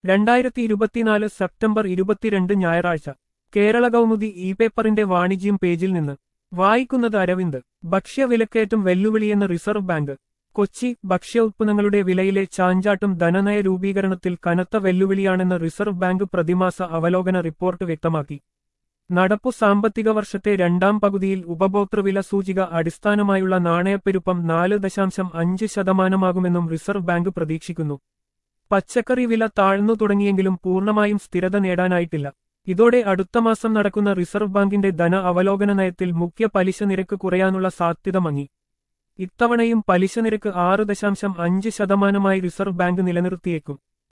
രണ്ടായിരത്തി ഇരുപത്തിനാല് സെപ്റ്റംബർ ഇരുപത്തിരണ്ട് ഞായറാഴ്ച കേരള കൗമുദി ഇ പേപ്പറിന്റെ വാണിജ്യം പേജിൽ നിന്ന് വായിക്കുന്നത് അരവിന്ദ് ഭക്ഷ്യവിലക്കയറ്റം വെല്ലുവിളിയെന്ന് റിസർവ് ബാങ്ക് കൊച്ചി ഭക്ഷ്യ ഉത്പന്നങ്ങളുടെ വിലയിലെ ചാഞ്ചാട്ടം ധനനയ രൂപീകരണത്തിൽ കനത്ത വെല്ലുവിളിയാണെന്ന് റിസർവ് ബാങ്ക് പ്രതിമാസ അവലോകന റിപ്പോർട്ട് വ്യക്തമാക്കി നടപ്പു സാമ്പത്തിക വർഷത്തെ രണ്ടാം പകുതിയിൽ ഉപഭോക്തൃവില സൂചിക അടിസ്ഥാനമായുള്ള നാണയപ്പെരുപ്പം നാല് ദശാംശം അഞ്ച് ശതമാനമാകുമെന്നും റിസർവ് ബാങ്ക് പ്രതീക്ഷിക്കുന്നു പച്ചക്കറി വില താഴ്ന്നു തുടങ്ങിയെങ്കിലും പൂർണ്ണമായും സ്ഥിരത നേടാനായിട്ടില്ല ഇതോടെ അടുത്ത മാസം നടക്കുന്ന റിസർവ് ബാങ്കിന്റെ ധന അവലോകന നയത്തിൽ മുഖ്യ പലിശ നിരക്ക് കുറയാനുള്ള സാധ്യത മങ്ങി ഇത്തവണയും പലിശ നിരക്ക് ആറ് ദശാംശം അഞ്ച് ശതമാനമായി റിസർവ് ബാങ്ക് നിലനിർത്തിയേക്കും